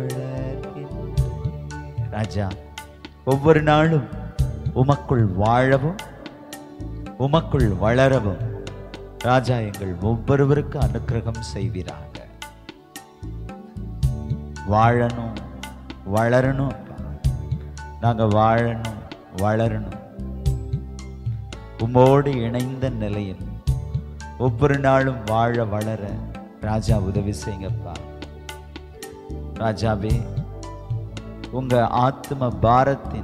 ராஜா ஒவ்வொரு நாளும் உமக்குள் வாழவும் உமக்குள் வளரவும் ராஜா எங்கள் ஒவ்வொருவருக்கு அனுக்கிரகம் செய்வீராக வாழணும் வளரணும் அப்பா. நாங்க வாழணும் வளரணும் உம்மோடு இணைந்த நிலையில் ஒவ்வொரு நாளும் வாழ வளர ராஜா உதவி செய்யுங்கப்பா ராஜாவே உங்க ஆத்ம பாரத்தின்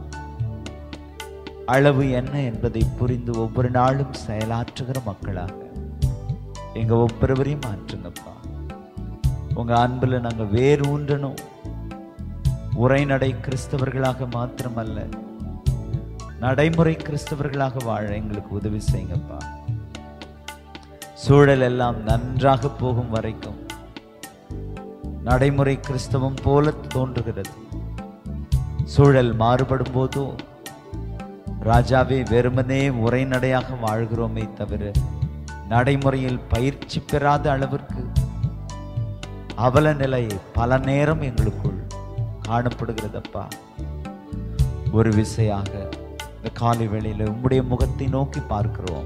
அளவு என்ன என்பதை புரிந்து ஒவ்வொரு நாளும் செயலாற்றுகிற மக்களாக எங்க ஒவ்வொருவரையும் மாற்றுங்கப்பா உங்க அன்புல நாங்க வேறு ஊன்றணும் உரைநடை கிறிஸ்தவர்களாக மாத்திரமல்ல நடைமுறை கிறிஸ்தவர்களாக வாழ எங்களுக்கு உதவி செய்யுங்கப்பா சூழல் எல்லாம் நன்றாக போகும் வரைக்கும் நடைமுறை கிறிஸ்தவம் போல தோன்றுகிறது சூழல் மாறுபடும் போதோ ராஜாவே வெறுமனே உரைநடையாக வாழ்கிறோமே தவிர நடைமுறையில் பயிற்சி பெறாத அளவிற்கு அவல நிலை பல நேரம் எங்களுக்குள் காணப்படுகிறதப்பா ஒரு விசையாக இந்த காலை வேளையில உம்முடைய முகத்தை நோக்கி பார்க்கிறோம்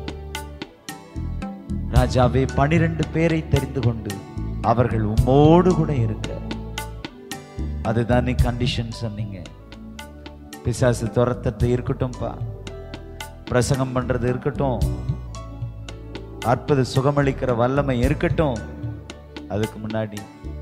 ராஜாவே பனிரெண்டு பேரை தெரிந்து கொண்டு அவர்கள் உம்மோடு கூட இருக்க அதுதானே கண்டிஷன் சொன்னீங்க பிசாசு துரத்துறது இருக்கட்டும்பா பிரசங்கம் பண்றது இருக்கட்டும் அற்புத சுகமளிக்கிற வல்லமை இருக்கட்டும் அதுக்கு முன்னாடி